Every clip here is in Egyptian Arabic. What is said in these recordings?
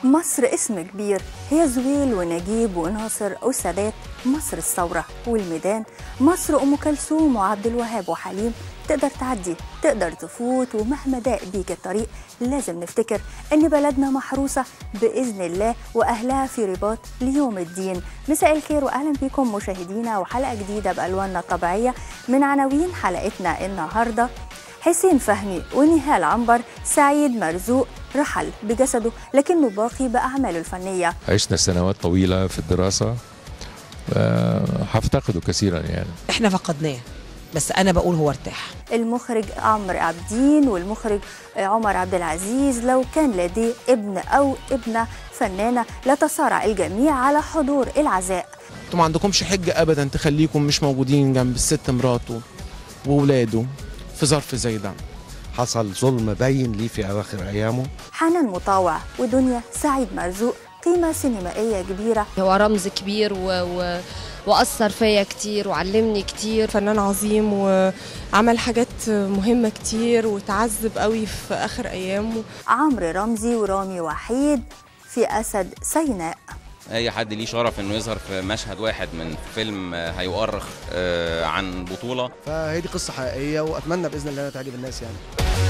مصر اسم كبير هي زويل ونجيب وناصر والسادات مصر الثورة والميدان مصر أم كلثوم وعبد الوهاب وحليم تقدر تعدي تقدر تفوت ومهما ضاق بيك الطريق لازم نفتكر ان بلدنا محروسة بإذن الله وأهلها في رباط ليوم الدين مساء الخير وأهلا بكم مشاهدينا وحلقة جديدة بألواننا الطبيعية من عناوين حلقتنا النهاردة حسين فهمي ونهال عنبر سعيد مرزوق رحل بجسده لكنه باقي بأعماله الفنية عشنا سنوات طويلة في الدراسة آه، هفتقده كثيرا يعني احنا فقدناه بس انا بقول هو ارتاح المخرج عمرو عابدين والمخرج عمر عبد العزيز لو كان لديه ابن أو ابنة فنانة لتصارع الجميع على حضور العزاء انتوا ما عندكمش حجه ابدا تخليكم مش موجودين جنب الست مراته وولاده في ظرف زي ده حصل ظلم باين ليه في اواخر ايامه حنان مطاوع ودنيا سعيد مرزوق قيمة سينمائية كبيرة هو رمز كبير و... و... وأثر فيا كتير وعلمني كتير فنان عظيم وعمل حاجات مهمة كتير وتعذب قوي في آخر أيامه عمرو رمزي ورامي وحيد في أسد سيناء اي حد ليه شرف انه يظهر في مشهد واحد من فيلم هيؤرخ آه، عن بطوله فهي دي قصه حقيقيه واتمنى باذن الله انها تعجب الناس يعني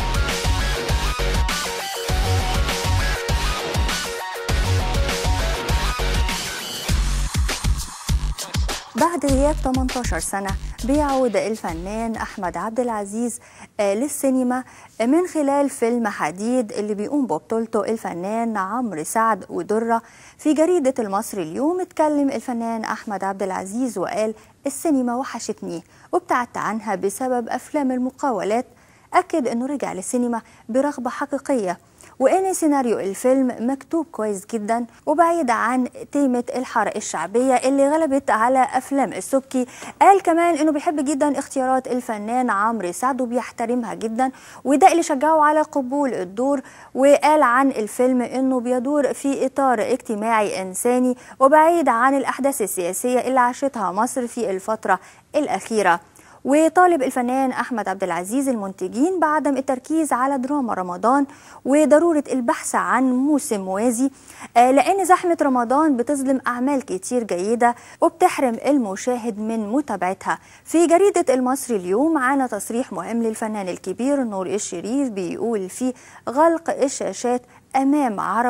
بعد غياب 18 سنة بيعود الفنان أحمد عبد العزيز آه، للسينما من خلال فيلم حديد اللي بيقوم ببطولته الفنان عمرو سعد ودرة في جريدة المصري اليوم اتكلم الفنان أحمد عبد العزيز وقال السينما وحشتني وابتعدت عنها بسبب أفلام المقاولات أكد أنه رجع للسينما برغبة حقيقية وان سيناريو الفيلم مكتوب كويس جدا وبعيد عن تيمة الحارة الشعبية اللي غلبت على افلام السبكي قال كمان انه بيحب جدا اختيارات الفنان عمرو سعد وبيحترمها جدا وده اللي شجعه على قبول الدور وقال عن الفيلم انه بيدور في اطار اجتماعي انساني وبعيد عن الاحداث السياسية اللي عاشتها مصر في الفترة الاخيرة وطالب الفنان احمد عبد العزيز المنتجين بعدم التركيز على دراما رمضان وضروره البحث عن موسم موازي آه، لان زحمه رمضان بتظلم اعمال كتير جيده وبتحرم المشاهد من متابعتها في جريده المصري اليوم معانا تصريح مهم للفنان الكبير نور الشريف بيقول فيه غلق الشاشات امام عرب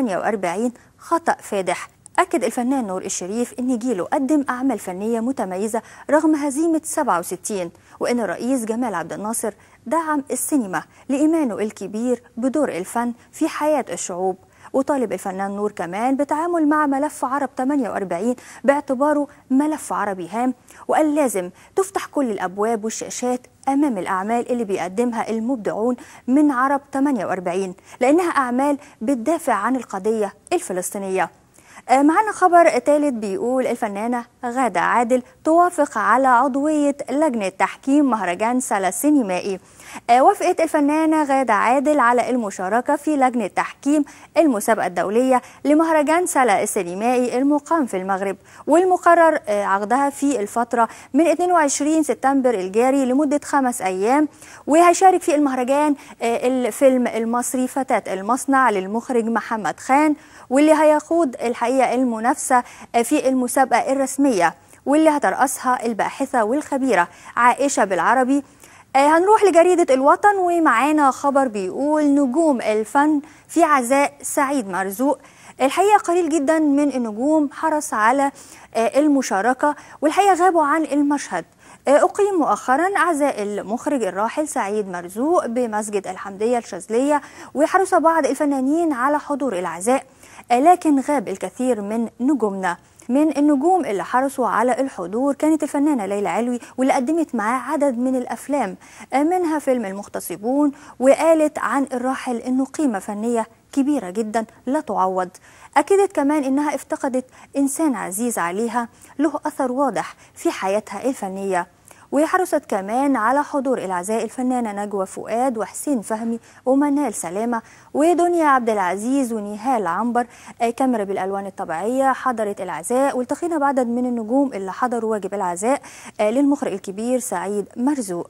48 خطا فادح أكد الفنان نور الشريف إن جيله قدم أعمال فنية متميزة رغم هزيمة 67 وإن الرئيس جمال عبد الناصر دعم السينما لإيمانه الكبير بدور الفن في حياة الشعوب وطالب الفنان نور كمان بالتعامل مع ملف عرب 48 باعتباره ملف عربي هام وقال لازم تفتح كل الأبواب والشاشات أمام الأعمال اللي بيقدمها المبدعون من عرب 48 لأنها أعمال بتدافع عن القضية الفلسطينية آه، معانا خبر ثالث بيقول الفنانة غادة عادل توافق على عضوية لجنة تحكيم مهرجان سلا السينمائي آه، وافقت الفنانة غادة عادل على المشاركة في لجنة تحكيم المسابقة الدولية لمهرجان سلا السينمائي المقام في المغرب والمقرر آه، عقدها في الفترة من 22 سبتمبر الجاري لمدة خمس أيام وهيشارك في المهرجان آه، الفيلم المصري فتاة المصنع للمخرج محمد خان واللي هيخوض الحقيقة المنافسة في المسابقة الرسمية واللي هترأسها الباحثة والخبيرة عائشة بالعربي آه، هنروح لجريدة الوطن ومعانا خبر بيقول نجوم الفن في عزاء سعيد مرزوق الحقيقة قليل جدا من النجوم حرص على آه، المشاركة والحقيقة غابوا عن المشهد آه، أقيم مؤخرا عزاء المخرج الراحل سعيد مرزوق بمسجد الحمدية الشاذلية وحرص بعض الفنانين على حضور العزاء آه، لكن غاب الكثير من نجومنا من النجوم اللي حرصوا على الحضور كانت الفنانة ليلى علوي واللي قدمت معاه عدد من الأفلام آه، منها فيلم المغتصبون وقالت عن الراحل إنه قيمة فنية كبيرة جدا لا تعوض أكدت كمان إنها افتقدت إنسان عزيز عليها له أثر واضح في حياتها الفنية وحرصت كمان على حضور العزاء الفنانة نجوى فؤاد وحسين فهمي ومنال سلامة ودنيا عبد العزيز ونهال عنبر آه، كاميرا بالألوان الطبيعية حضرت العزاء والتقينا بعدد من النجوم اللي حضروا واجب العزاء آه، للمخرج الكبير سعيد مرزوق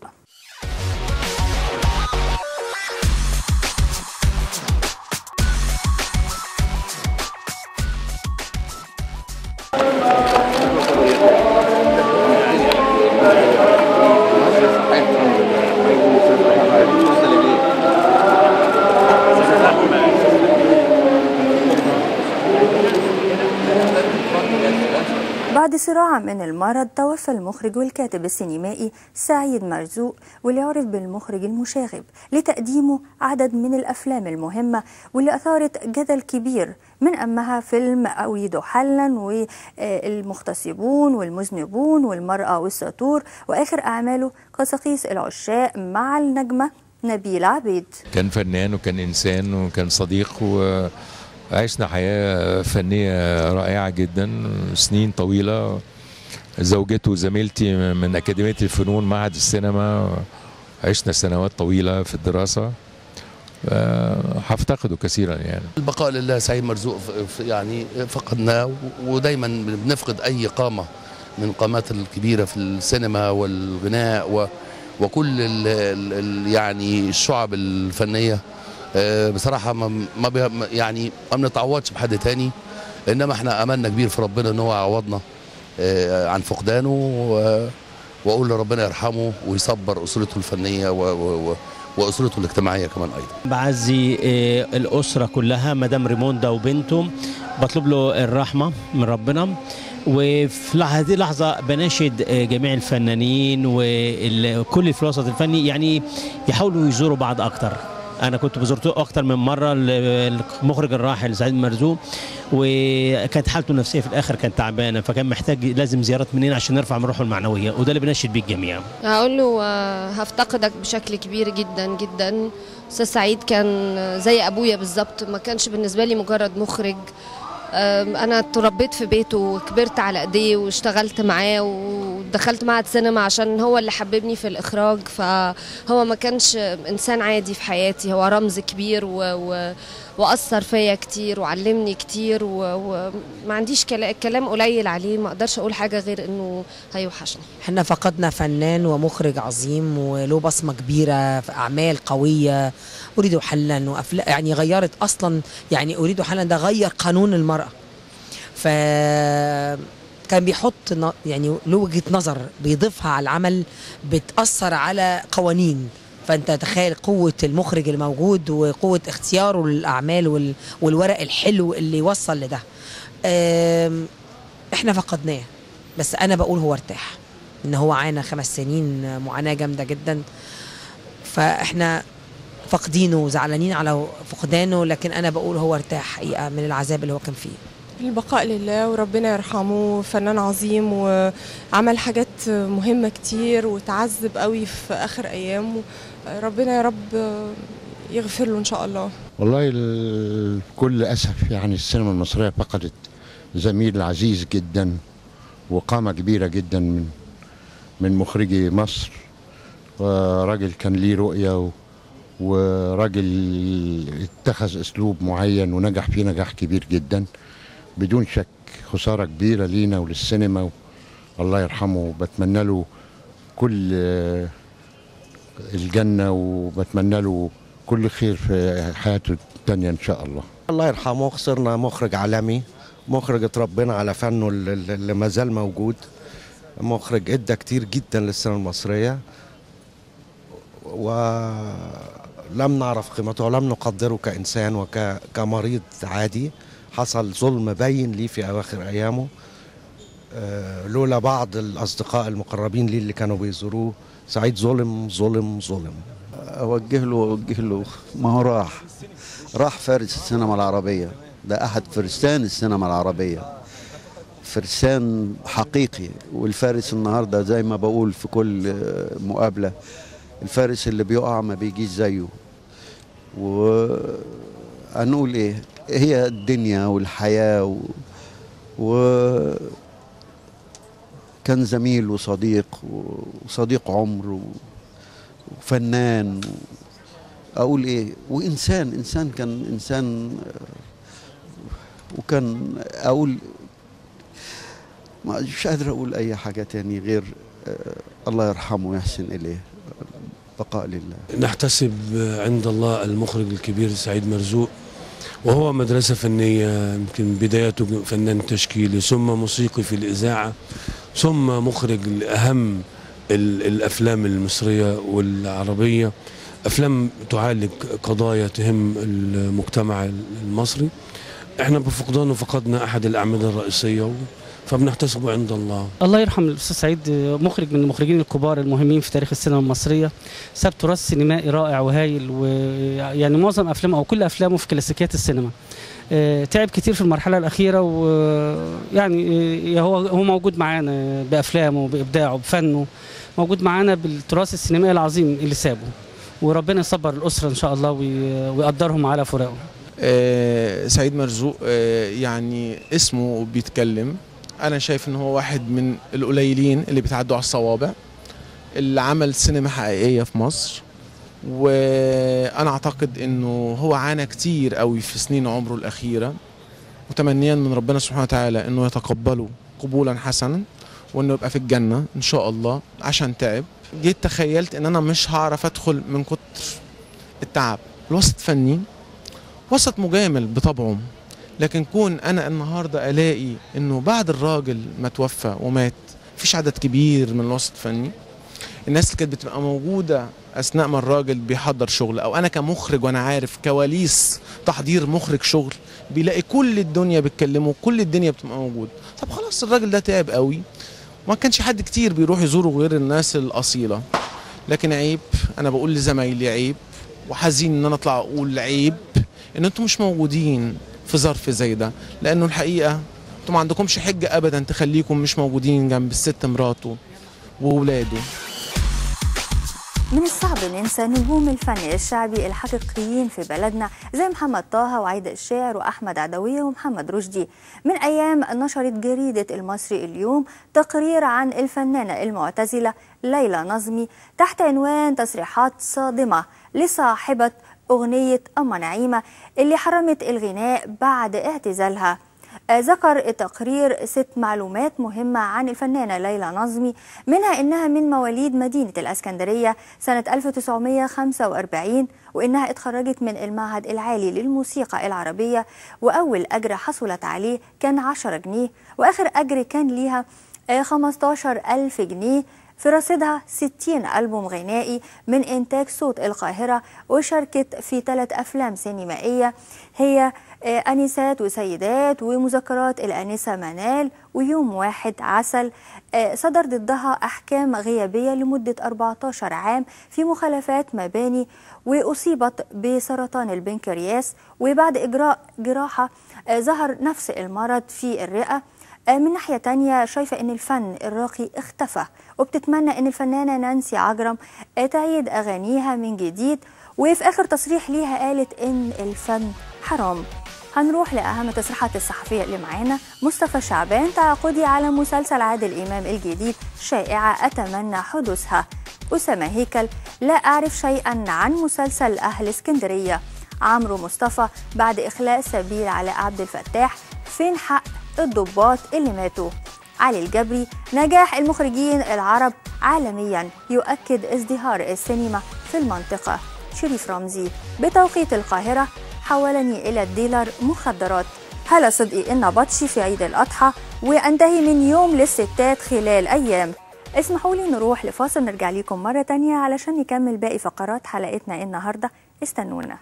بسبعة من المرض توفى المخرج والكاتب السينمائي سعيد مرزوق واللي عرف بالمخرج المشاغب لتقديمه عدد من الأفلام المهمة واللي أثارت جدل كبير من أهمها فيلم أريد حلا والمغتصبون والمذنبون والمرأة والسطور وآخر أعماله قصاقيس العشاق مع النجمة نبيل عبيد كان فنان وكان انسان وكان صديق وعشنا حياه فنيه رائعه جدا سنين طويله زوجته وزميلتي من اكاديميه الفنون معهد السينما عشنا سنوات طويله في الدراسه آه، هفتقده كثيرا يعني البقاء لله سعيد مرزوق ف- ف- يعني فقدناه و- ودايما بنفقد اي قامه من القامات الكبيره في السينما والغناء و وكل ال ال ال يعني الشعب الفنيه آه، بصراحه ما ما بي- ما- يعني ما بنتعوضش بحد تاني انما احنا املنا كبير في ربنا ان هو يعوضنا آه، عن فقدانه و- واقول لربنا يرحمه ويصبر اسرته الفنيه و- و- و- واسرته الاجتماعيه كمان ايضا بعزي آه، الأسرة كلها مدام ريموندا وبنته بطلب له الرحمة من ربنا وفي لح- هذه اللحظة بناشد آه، جميع الفنانين وكل في الوسط الفني يعني يحاولوا يزوروا بعض أكتر أنا كنت بزورته أكتر من مرة ال- المخرج الراحل سعيد مرزوق وكانت حالته النفسية في الآخر كانت تعبانة فكان محتاج لازم زيارات مننا عشان نرفع من روحه المعنوية وده اللي بناشد بيه الجميع هقول له آه، هفتقدك بشكل كبير جدا جدا استاذ سعيد كان زي ابويا بالظبط ما كانش بالنسبه لي مجرد مخرج آم، انا اتربيت في بيته وكبرت على ايديه واشتغلت معاه ودخلت معهد سينما عشان هو اللي حببني في الاخراج فهو ما كانش انسان عادي في حياتي هو رمز كبير و... و... واثر فيا كتير وعلمني كتير و- وما عنديش كلا- كلام قليل عليه ما اقدرش اقول حاجه غير انه هيوحشني احنا فقدنا فنان ومخرج عظيم وله بصمه كبيره في اعمال قويه اريد حلا وافلام يعني غيرت اصلا يعني اريد حلا ده غير قانون المراه ف كان بيحط ن- يعني له وجهه نظر بيضيفها على العمل بتاثر على قوانين فانت تخيل قوه المخرج الموجود وقوه اختياره للاعمال وال- والورق الحلو اللي يوصل لده أم، احنا فقدناه بس انا بقول هو ارتاح ان هو عانى خمس سنين معاناه جامده جدا فاحنا فاقدينه وزعلانين على فقدانه لكن انا بقول هو ارتاح حقيقه من العذاب اللي هو كان فيه البقاء لله وربنا يرحمه فنان عظيم وعمل حاجات مهمة كتير وتعذب قوي في آخر أيامه ربنا يا رب يغفر له إن شاء الله والله ال- بكل أسف يعني السينما المصرية فقدت زميل عزيز جدا وقامة كبيرة جدا من من مخرجي مصر وراجل كان ليه رؤية و- وراجل اتخذ أسلوب معين ونجح فيه نجاح كبير جدا بدون شك خسارة كبيرة لينا وللسينما و- الله يرحمه وبتمنى له كل آه، الجنة وبتمنى له كل خير في حياته التانية إن شاء الله الله يرحمه خسرنا مخرج عالمي مخرج اتربينا على فنه اللي اللي ما زال موجود مخرج ادى كتير جدا للسينما المصريه ولم نعرف قيمته ولم نقدره كانسان وكمريض عادي حصل ظلم بين ليه في اواخر ايامه آه، لولا بعض الاصدقاء المقربين ليه اللي كانوا بيزوروه سعيد ظلم ظلم ظلم اوجه له اوجه له ما هو راح راح فارس السينما العربيه ده احد فرسان السينما العربيه فرسان حقيقي والفارس النهارده زي ما بقول في كل آه، مقابله الفارس اللي بيقع ما بيجيش زيه وهنقول ايه هي الدنيا والحياه و, و... كان زميل وصديق وصديق عمر و... وفنان و... اقول ايه وانسان انسان كان انسان آه، وكان اقول ما- مش قادر اقول اي حاجه تاني غير آه، الله يرحمه ويحسن اليه بقاء لله نحتسب عند الله المخرج الكبير سعيد مرزوق وهو مدرسة فنية يمكن بدايته فنان تشكيلي ثم موسيقي في الإذاعة ثم مخرج لأهم ال- الأفلام المصرية والعربية أفلام تعالج قضايا تهم المجتمع المصري احنا بفقدانه فقدنا أحد الأعمدة الرئيسية فبنحتسبه عند الله الله يرحم الاستاذ سعيد مخرج من المخرجين الكبار المهمين في تاريخ السينما المصريه ساب تراث سينمائي رائع وهايل ويعني معظم افلامه او كل افلامه في كلاسيكيات السينما آه، تعب كتير في المرحله الاخيره ويعني هو هو موجود معانا بافلامه بابداعه بفنه موجود معانا بالتراث السينمائي العظيم اللي سابه وربنا يصبر الاسره ان شاء الله وي- ويقدرهم على فراقه آه، سعيد مرزوق آه، يعني اسمه بيتكلم انا شايف ان هو واحد من القليلين اللي بيتعدوا على الصوابع اللي عمل سينما حقيقيه في مصر وانا اعتقد انه هو عانى كتير قوي في سنين عمره الاخيره متمنيا من ربنا سبحانه وتعالى انه يتقبله قبولا حسنا وانه يبقى في الجنه ان شاء الله عشان تعب جيت تخيلت ان انا مش هعرف ادخل من كتر التعب الوسط فني وسط مجامل بطبعه لكن كون انا النهارده الاقي انه بعد الراجل ما توفى ومات مفيش عدد كبير من الوسط الفني الناس اللي كانت بتبقى موجوده اثناء ما الراجل بيحضر شغل او انا كمخرج وانا عارف كواليس تحضير مخرج شغل بيلاقي كل الدنيا بتكلمه كل الدنيا بتبقى موجود طب خلاص الراجل ده تعب قوي وما كانش حد كتير بيروح يزوره غير الناس الاصيله لكن عيب انا بقول لزمايلي عيب وحزين ان انا اطلع اقول عيب ان انتم مش موجودين في ظرف زي ده لانه الحقيقه انتم ما عندكمش حجه ابدا تخليكم مش موجودين جنب الست مراته وولاده من الصعب ننسى نجوم الفن الشعبي الحقيقيين في بلدنا زي محمد طه وعايدة الشاعر وأحمد عدوية ومحمد رشدي من أيام نشرت جريدة المصري اليوم تقرير عن الفنانة المعتزلة ليلى نظمي تحت عنوان تصريحات صادمة لصاحبة أغنية أما نعيمة اللي حرمت الغناء بعد اعتزالها آه، ذكر التقرير ست معلومات مهمة عن الفنانة ليلى نظمي منها إنها من مواليد مدينة الأسكندرية سنة 1945 وإنها اتخرجت من المعهد العالي للموسيقى العربية وأول أجر حصلت عليه كان 10 جنيه وآخر أجر كان ليها آه، 15 ألف جنيه في رصيدها 60 ألبوم غنائي من إنتاج صوت القاهرة وشاركت في ثلاث أفلام سينمائية هي آه، أنسات وسيدات ومذكرات الأنسة منال ويوم واحد عسل آه، صدر ضدها أحكام غيابية لمدة 14 عام في مخالفات مباني وأصيبت بسرطان البنكرياس وبعد إجراء جراحة آه، ظهر نفس المرض في الرئة آه، من ناحية تانية شايفة أن الفن الراقي اختفى وبتتمنى أن الفنانة نانسي عجرم آه، تعيد أغانيها من جديد وفي آخر تصريح ليها قالت أن الفن حرام هنروح لأهم التصريحات الصحفية اللي معانا مصطفى شعبان تعاقدي على مسلسل عادل إمام الجديد شائعة أتمنى حدوثها أسامة هيكل لا أعرف شيئا عن مسلسل أهل اسكندرية عمرو مصطفى بعد إخلاء سبيل علاء عبد الفتاح فين حق الضباط اللي ماتوا علي الجبري نجاح المخرجين العرب عالميا يؤكد ازدهار السينما في المنطقة شريف رمزي بتوقيت القاهرة حولني إلى الديلر مخدرات هلا صدقي النبطشي في عيد الأضحى وأنتهي من يوم للستات خلال أيام اسمحوا لي نروح لفاصل نرجع لكم مرة تانية علشان نكمل باقي فقرات حلقتنا النهاردة استنونا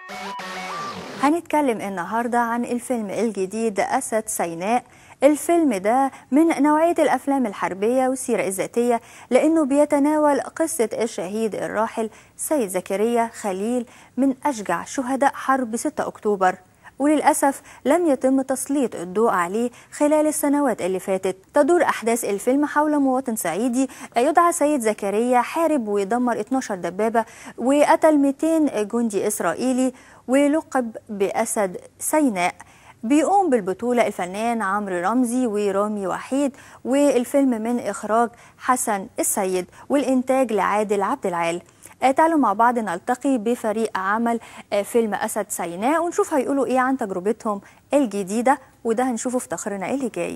هنتكلم النهاردة عن الفيلم الجديد أسد سيناء الفيلم ده من نوعية الأفلام الحربية والسيرة الذاتية لأنه بيتناول قصة الشهيد الراحل سيد زكريا خليل من أشجع شهداء حرب 6 أكتوبر وللأسف لم يتم تسليط الضوء عليه خلال السنوات اللي فاتت تدور أحداث الفيلم حول مواطن صعيدي يدعى سيد زكريا حارب ودمر 12 دبابة وقتل 200 جندي إسرائيلي ولقب بأسد سيناء بيقوم بالبطولة الفنان عمرو رمزي ورامي وحيد والفيلم من إخراج حسن السيد والإنتاج لعادل عبد العال آه، تعالوا مع بعض نلتقي بفريق عمل آه، فيلم أسد سيناء ونشوف هيقولوا إيه عن تجربتهم الجديدة وده هنشوفه في تقريرنا اللي جاي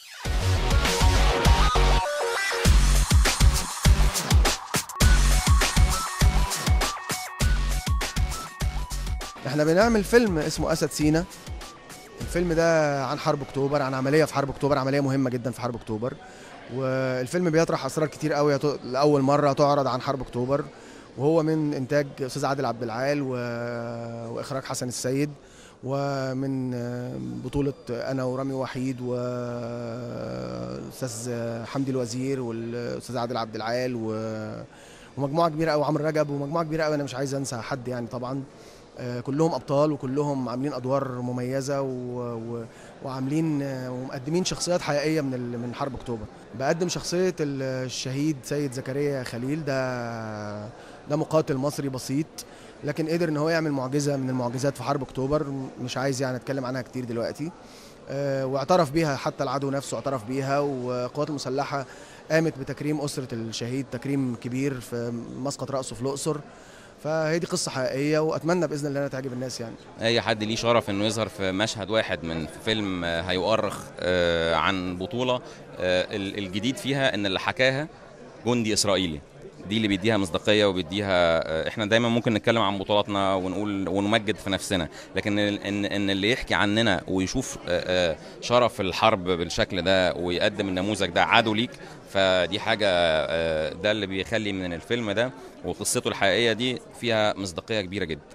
احنا بنعمل فيلم اسمه اسد سينا الفيلم ده عن حرب اكتوبر عن عمليه في حرب اكتوبر عمليه مهمه جدا في حرب اكتوبر والفيلم بيطرح اسرار كتير قوي يط- لاول مره تعرض عن حرب اكتوبر وهو من انتاج استاذ عادل عبد العال و... واخراج حسن السيد ومن آه، بطولة أنا ورامي وحيد والأستاذ حمدي الوزير والأستاذ عادل عبد العال و- ومجموعة كبيرة أوي عمرو رجب ومجموعة كبيرة أوي أنا مش عايز أنسى حد يعني طبعا آه، كلهم أبطال وكلهم عاملين أدوار مميزة و... و... وعاملين آه، ومقدمين شخصيات حقيقية من ال... من حرب أكتوبر بقدم شخصية الشهيد سيد زكريا خليل ده ده مقاتل مصري بسيط لكن قدر ان هو يعمل معجزه من المعجزات في حرب اكتوبر مش عايز يعني اتكلم عنها كتير دلوقتي آه، واعترف بيها حتى العدو نفسه اعترف بيها والقوات المسلحه قامت بتكريم اسره الشهيد تكريم كبير في مسقط راسه في الاقصر فهي دي قصه حقيقيه واتمنى باذن الله انها تعجب الناس يعني اي حد ليه شرف انه يظهر في مشهد واحد من فيلم آه، هيؤرخ آه، عن بطوله آه، ال- الجديد فيها ان اللي حكاها جندي اسرائيلي دي اللي بيديها مصداقيه وبيديها آه، احنا دايما ممكن نتكلم عن بطولاتنا ونقول ونمجد في نفسنا لكن ال- ان ان اللي يحكي عننا ويشوف آه، آه، شرف الحرب بالشكل ده ويقدم النموذج ده عدو ليك فدي حاجه آه، ده اللي بيخلي من الفيلم ده وقصته الحقيقيه دي فيها مصداقيه كبيره جدا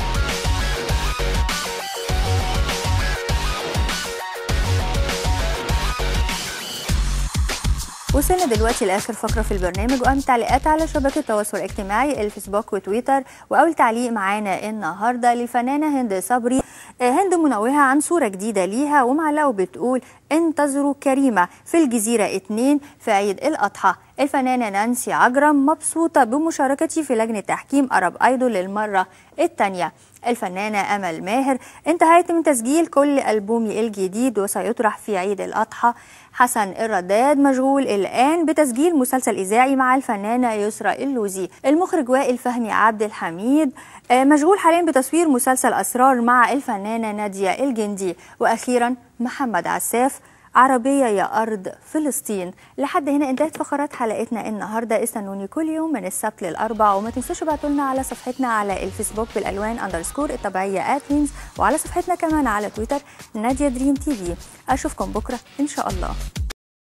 وصلنا دلوقتي لاخر فقره في البرنامج واهم تعليقات على شبكه التواصل الاجتماعي الفيسبوك وتويتر واول تعليق معانا النهارده للفنانه هند صبري آه، هند منوهه عن صوره جديده ليها ومعلقه بتقول انتظروا كريمه في الجزيره 2 في عيد الاضحى الفنانه نانسي عجرم مبسوطه بمشاركتي في لجنه تحكيم ارب ايدول للمره الثانيه الفنانة أمل ماهر انتهيت من تسجيل كل ألبومي الجديد وسيطرح في عيد الأضحى حسن الرداد مشغول الآن بتسجيل مسلسل إذاعي مع الفنانة يسرى اللوزي المخرج وائل فهمي عبد الحميد آه، مشغول حاليا بتصوير مسلسل أسرار مع الفنانة نادية الجندي وأخيرا محمد عساف عربية يا أرض فلسطين لحد هنا انتهت فقرات حلقتنا النهاردة استنوني كل يوم من السبت للأربع وما تنسوش ابعتوا لنا على صفحتنا على الفيسبوك بالألوان أندرسكور الطبيعية آتلينز وعلى صفحتنا كمان على تويتر نادية دريم تي في أشوفكم بكرة إن شاء الله